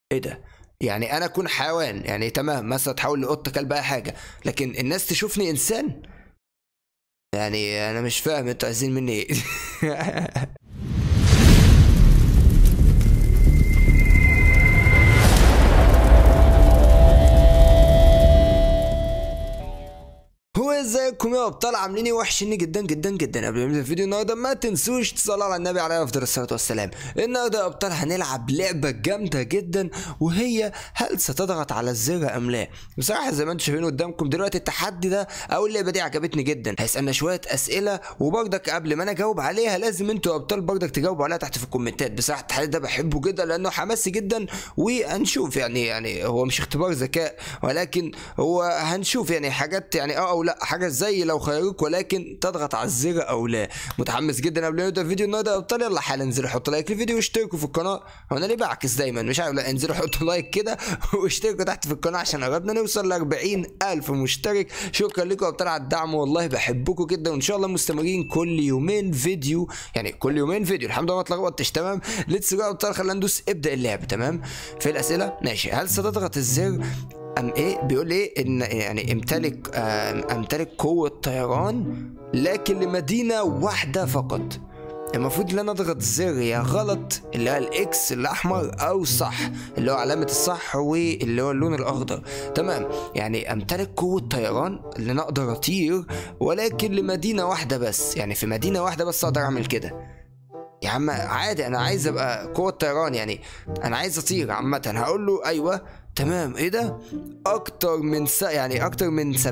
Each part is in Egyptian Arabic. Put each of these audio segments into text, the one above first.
ايه ده يعني انا اكون حيوان يعني تمام مثلا تحول لقطه كلب اي حاجه لكن الناس تشوفني انسان يعني انا مش فاهم انتوا عايزين مني ايه هو ازيكم يا ابطال عاملين ايه وحشيني جدا جدا جدا قبل ما نبدا الفيديو النهارده ما تنسوش تصلوا على النبي عليه افضل الصلاه والسلام النهارده يا ابطال هنلعب لعبه جامده جدا وهي هل ستضغط على الزر ام لا بصراحه زي ما انتم شايفين قدامكم دلوقتي التحدي ده او اللعبه دي عجبتني جدا هيسالنا شويه اسئله وبرضك قبل ما انا اجاوب عليها لازم انتوا يا ابطال برضك تجاوبوا عليها تحت في الكومنتات بصراحه التحدي ده بحبه جدا لانه حماسي جدا وهنشوف يعني يعني هو مش اختبار ذكاء ولكن هو هنشوف يعني حاجات يعني اه او لا حاجه زي لو خيروك ولكن تضغط على الزر او لا متحمس جدا قبل ما نبدا الفيديو النهارده يا ابطال يلا حالا انزلوا حطوا لايك للفيديو واشتركوا في القناه هو انا ليه بعكس دايما مش عارف لا انزلوا حطوا لايك كده واشتركوا تحت في القناه عشان قربنا نوصل ل 40 الف مشترك شكرا لكم يا ابطال على الدعم والله بحبكم جدا وان شاء الله مستمرين كل يومين فيديو يعني كل يومين فيديو الحمد لله ما اتلخبطتش تمام ليتس جو يا ابطال خلينا ندوس ابدا اللعب تمام في الاسئله ماشي هل ستضغط الزر ام ايه بيقول ايه ان يعني امتلك آه، امتلك قوه طيران لكن لمدينه واحده فقط المفروض ان انا اضغط زر يا غلط اللي هو الاكس الاحمر او صح اللي هو علامه الصح واللي هو اللون الاخضر تمام يعني امتلك قوه طيران اللي انا اقدر اطير ولكن لمدينه واحده بس يعني في مدينه واحده بس اقدر اعمل كده يا عم عادي انا عايز ابقى قوه طيران يعني انا عايز اطير عامه هقول له ايوه تمام ايه ده اكتر من س... يعني اكتر من 70%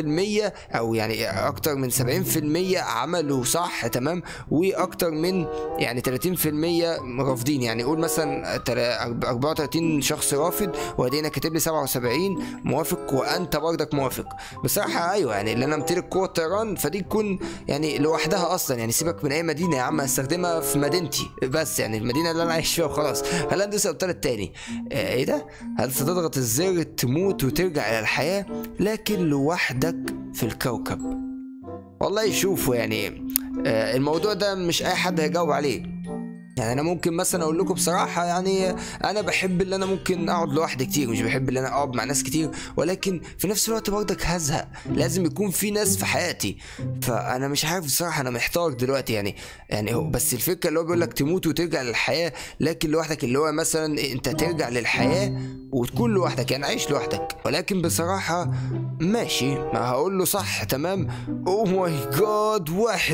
او يعني اكتر من 70% عملوا صح تمام واكتر من يعني 30% رافضين يعني قول مثلا تلا- 34 شخص رافض وادينا كاتب لي 77 موافق وانت برضك موافق بصراحه ايوه يعني اللي انا امتلك قوه طيران فدي تكون يعني لوحدها اصلا يعني سيبك من اي مدينه يا عم استخدمها في مدينتي بس يعني المدينه اللي انا عايش فيها وخلاص خلينا ندوس الابطال التاني آه، ايه ده هل ستضغط الزر تموت وترجع الى الحياه لكن لوحدك في الكوكب والله شوفوا يعني آه، الموضوع ده مش اي حد هيجاوب عليه يعني انا ممكن مثلا اقول لكم بصراحه يعني انا بحب اللي انا ممكن اقعد لوحدي كتير مش بحب اللي انا اقعد مع ناس كتير ولكن في نفس الوقت برضك هزهق لازم يكون في ناس في حياتي فانا مش عارف بصراحه انا محتار دلوقتي يعني يعني هو بس الفكره اللي هو بيقول لك تموت وترجع للحياه لكن لوحدك اللي هو مثلا انت ترجع للحياه وتكون لوحدك يعني عايش لوحدك ولكن بصراحه ماشي ما هقول له صح تمام او ماي جاد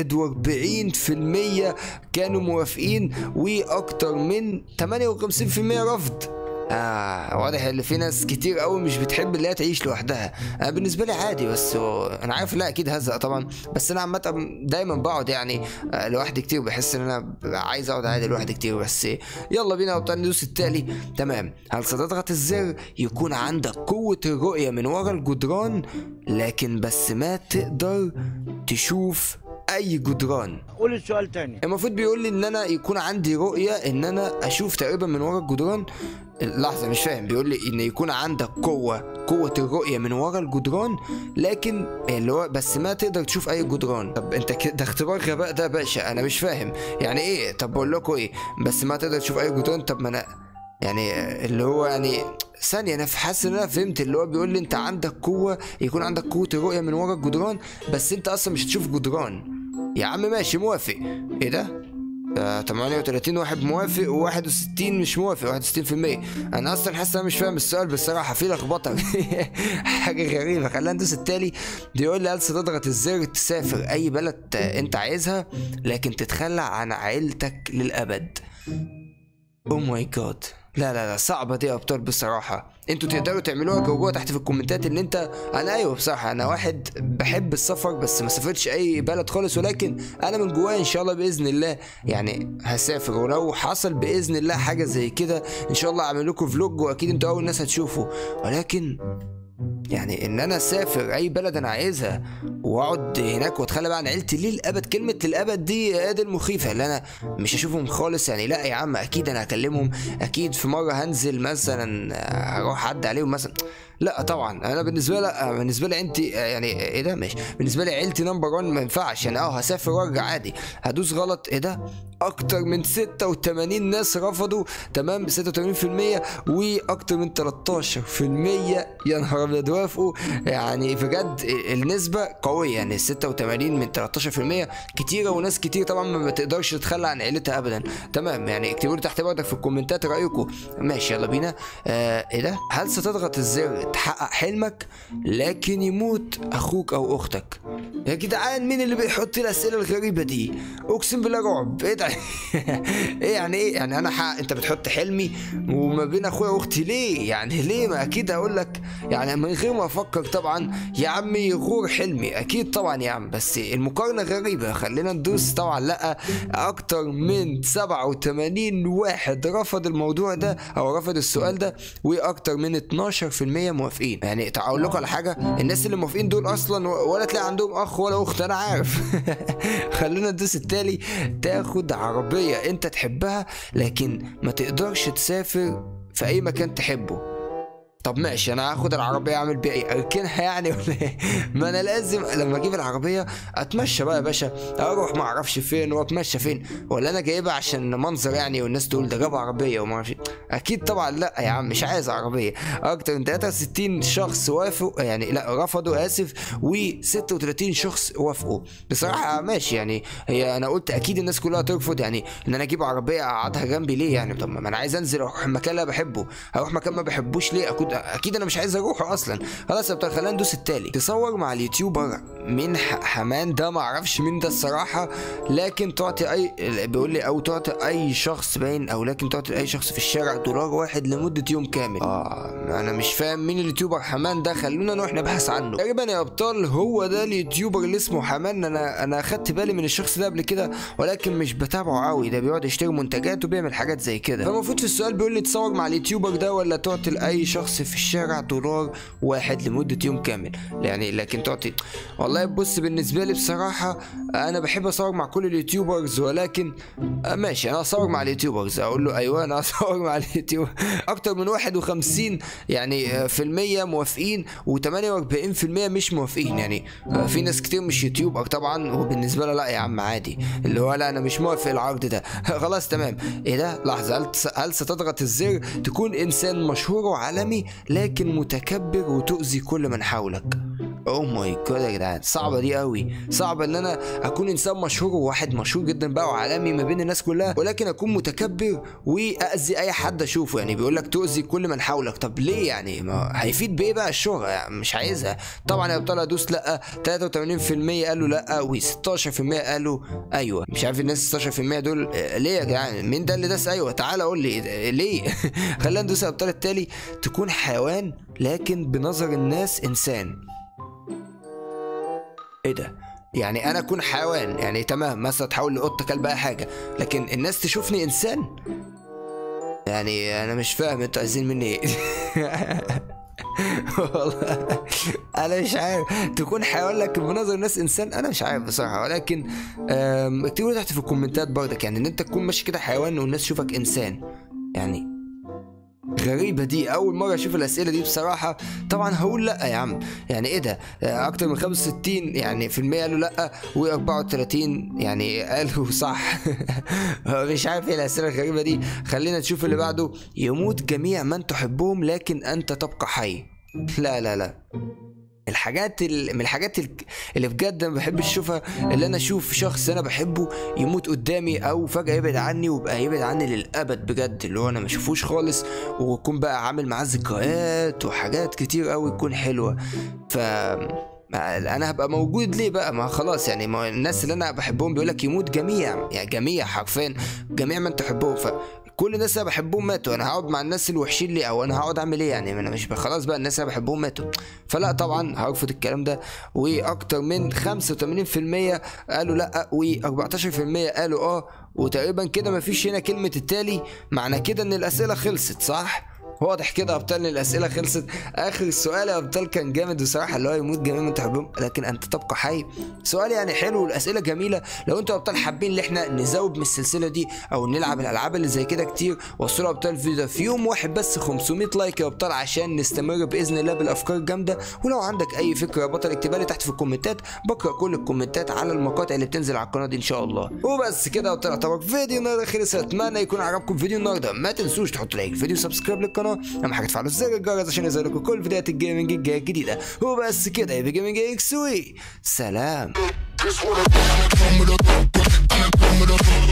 41% كانوا موافقين واكتر من 58% رفض آه واضح ان في ناس كتير قوي مش بتحب اللي هي تعيش لوحدها انا بالنسبه لي عادي بس هو انا عارف لا اكيد هزق طبعا بس انا عامه دايما بقعد يعني آه لوحدي كتير بحس ان انا ببقى عايز اقعد عادي لوحدي كتير بس يلا بينا وبتاع ندوس التالي تمام هل ستضغط الزر يكون عندك قوه الرؤيه من ورا الجدران لكن بس ما تقدر تشوف اي جدران قول السؤال تاني المفروض بيقول لي ان انا يكون عندي رؤيه ان انا اشوف تقريبا من ورا الجدران لحظه مش فاهم بيقول لي ان يكون عندك قوه قوه الرؤيه من ورا الجدران لكن اللي هو بس ما تقدر تشوف اي جدران طب انت كده ده اختبار غباء ده يا باشا انا مش فاهم يعني ايه طب بقول لكم ايه بس ما تقدر تشوف اي جدران طب ما انا يعني اللي هو يعني ثانية أنا حاسس إن أنا فهمت اللي هو بيقول لي أنت عندك قوة يكون عندك قوة الرؤية من ورا الجدران بس أنت أصلا مش هتشوف جدران يا عم ماشي موافق إيه ده؟ ده 38 واحد موافق و61 مش موافق 61% انا اصلا حاسس انا مش فاهم السؤال بصراحه في لخبطه حاجه غريبه خلينا ندوس التالي بيقول لي هل ستضغط الزر تسافر اي بلد انت عايزها لكن تتخلى عن عيلتك للابد او ماي جاد لا لا لا صعبة دي يا ابطال بصراحة انتوا تقدروا تعملوها جوه تحت في الكومنتات ان انت انا ايوه بصراحة انا واحد بحب السفر بس ما سافرتش اي بلد خالص ولكن انا من جوايا ان شاء الله باذن الله يعني هسافر ولو حصل باذن الله حاجة زي كده ان شاء الله اعمل لكم فلوج واكيد انتوا اول ناس هتشوفوا ولكن يعني ان انا اسافر اي بلد انا عايزها واقعد هناك واتخلى بقى عن عيلتي ليه الابد كلمه للابد دي ادي المخيفه اللي انا مش هشوفهم خالص يعني لا يا عم اكيد انا هكلمهم اكيد في مره هنزل مثلا هروح اعدي عليهم مثلا لا طبعا انا بالنسبه لي لا بالنسبه لي انت يعني ايه ده ماشي بالنسبه لي عيلتي نمبر 1 ما ينفعش يعني اه هسافر وارجع عادي هدوس غلط ايه ده اكتر من 86 ناس رفضوا تمام ب 86% واكتر من 13% يا نهار ابيض وافقوا يعني بجد النسبه قويه يعني 86 من 13% كتيره وناس كتير طبعا ما تقدرش تتخلى عن عيلتها ابدا تمام يعني اكتبوا لي تحت برضك في الكومنتات رايكم ماشي يلا بينا آه ايه ده هل ستضغط الزر تحقق حلمك لكن يموت اخوك او اختك يا جدعان مين اللي بيحط الاسئله الغريبه دي اقسم بالله رعب ايه ده ايه يعني ايه يعني انا حق انت بتحط حلمي وما بين اخويا واختي ليه يعني ليه ما اكيد هقول لك يعني من غير ما افكر طبعا يا عمي يغور حلمي اكيد طبعا يا عم بس المقارنه غريبه خلينا ندوس طبعا لا اكتر من 87 واحد رفض الموضوع ده او رفض السؤال ده واكتر من 12% موافقين يعني اقول لكم على حاجه الناس اللي موافقين دول اصلا ولا تلاقي عندهم اخ ولا اخت انا عارف خلينا ندوس التالي تاخد عربيه انت تحبها لكن ما تقدرش تسافر في اي مكان تحبه طب ماشي انا هاخد العربيه اعمل بيها ايه اركنها يعني ولا ايه ما انا لازم لما اجيب العربيه اتمشى بقى يا باشا اروح ما اعرفش فين واتمشى فين ولا انا جايبها عشان منظر يعني والناس تقول ده جاب عربيه وما اعرفش اكيد طبعا لا يا عم مش عايز عربيه اكتر من 63 شخص وافقوا يعني لا رفضوا اسف و36 شخص وافقوا بصراحه ماشي يعني هي انا قلت اكيد الناس كلها ترفض يعني ان انا اجيب عربيه اقعدها جنبي ليه يعني طب ما انا عايز انزل اروح المكان اللي بحبه اروح مكان ما بحبوش ليه اكون اكيد انا مش عايز اروحه اصلا خلاص يا خلينا ندوس التالي تصور مع اليوتيوبر من حمان ده ما اعرفش مين ده الصراحه لكن تعطي اي بيقول لي او تعطي اي شخص باين او لكن تعطي اي شخص في الشارع دولار واحد لمده يوم كامل اه انا مش فاهم مين اليوتيوبر حمان ده خلونا نروح نبحث عنه تقريبا يا ابطال هو ده اليوتيوبر اللي اسمه حمان انا انا اخدت بالي من الشخص ده قبل كده ولكن مش بتابعه قوي ده بيقعد يشتري منتجات وبيعمل حاجات زي كده فالمفروض في السؤال بيقول لي تصور مع اليوتيوبر ده ولا تعطي لاي شخص في الشارع دولار واحد لمده يوم كامل يعني لكن تعطي والله بص بالنسبه لي بصراحه انا بحب اصور مع كل اليوتيوبرز ولكن ماشي انا اصور مع اليوتيوبرز اقول له ايوه انا اصور مع اليوتيوب اكتر من 51 يعني في المية موافقين و48% مش موافقين يعني في ناس كتير مش يوتيوبر طبعا وبالنسبه له لا يا عم عادي اللي هو لا انا مش موافق العرض ده خلاص تمام ايه ده لحظه هل هل ستضغط الزر تكون انسان مشهور وعالمي لكن متكبر وتؤذي كل من حولك اوه ماي جاد يا جدعان صعبه دي قوي صعبه ان انا اكون انسان مشهور وواحد مشهور جدا بقى وعالمي ما بين الناس كلها ولكن اكون متكبر واذي اي حد اشوفه يعني بيقول لك تؤذي كل من حولك طب ليه يعني ما هيفيد بايه بقى الشهره يعني مش عايزها طبعا يا ابطال ادوس لا 83% قالوا لا و16% قالوا ايوه مش عارف الناس 16% دول ليه يا جدعان مين ده اللي داس ايوه تعال قول لي ليه خلينا ندوس الابطال التالي تكون حيوان لكن بنظر الناس انسان ايه ده يعني انا اكون حيوان يعني تمام مثلا تحول لقطه كلب اي حاجه لكن الناس تشوفني انسان يعني انا مش فاهم انتوا عايزين مني ايه والله انا مش عارف تكون حيوان لكن بنظر الناس انسان انا مش عارف بصراحه ولكن اكتبوا تحت في الكومنتات برضك يعني ان انت تكون ماشي كده حيوان والناس تشوفك انسان يعني غريبة دي أول مرة أشوف الأسئلة دي بصراحة طبعا هقول لأ يا عم يعني إيه ده أكتر من 65 يعني في المية قالوا لأ و34 يعني قالوا صح مش عارف إيه الأسئلة الغريبة دي خلينا نشوف اللي بعده يموت جميع من تحبهم لكن أنت تبقى حي لا لا لا الحاجات ال... من الحاجات ال... اللي بجد ما بحبش اشوفها اللي انا اشوف شخص انا بحبه يموت قدامي او فجاه يبعد عني ويبقى يبعد عني للابد بجد اللي هو انا ما اشوفوش خالص واكون بقى عامل معاه ذكريات وحاجات كتير قوي تكون حلوه ف انا هبقى موجود ليه بقى ما خلاص يعني ما الناس اللي انا بحبهم بيقول لك يموت جميع يعني جميع حرفيا جميع من تحبهم ف كل الناس اللي بحبهم ماتوا انا هقعد مع الناس الوحشين ليه او انا هقعد اعمل ايه يعني انا مش خلاص بقى الناس اللي بحبهم ماتوا فلا طبعا هرفض الكلام ده واكتر من 85% قالوا لا و14% قالوا اه وتقريبا كده مفيش هنا كلمه التالي معنى كده ان الاسئله خلصت صح واضح كده يا ابطال ان الاسئله خلصت اخر سؤال يا ابطال كان جامد بصراحه اللي هو يموت جميع من تحبهم لكن انت تبقى حي سؤال يعني حلو والاسئله جميله لو انتوا يا ابطال حابين ان احنا نزود من السلسله دي او نلعب الالعاب اللي زي كده كتير وصلوا يا ابطال الفيديو ده في يوم واحد بس 500 لايك يا ابطال عشان نستمر باذن الله بالافكار الجامده ولو عندك اي فكره يا بطل اكتبها لي تحت في الكومنتات بقرا كل الكومنتات على المقاطع اللي بتنزل على القناه دي ان شاء الله وبس كده يا ابطال يعتبر فيديو النهارده خلص اتمنى يكون عجبكم فيديو النهارده ما تنسوش تحطوا لايك الفيديو سبسكرايب للقناه اهم حاجه تفعلوا زر الجرس عشان يظهر كل فيديوهات الجيمنج الجايه الجديده وبس كده يا جيمنج اكس وي سلام This what I'm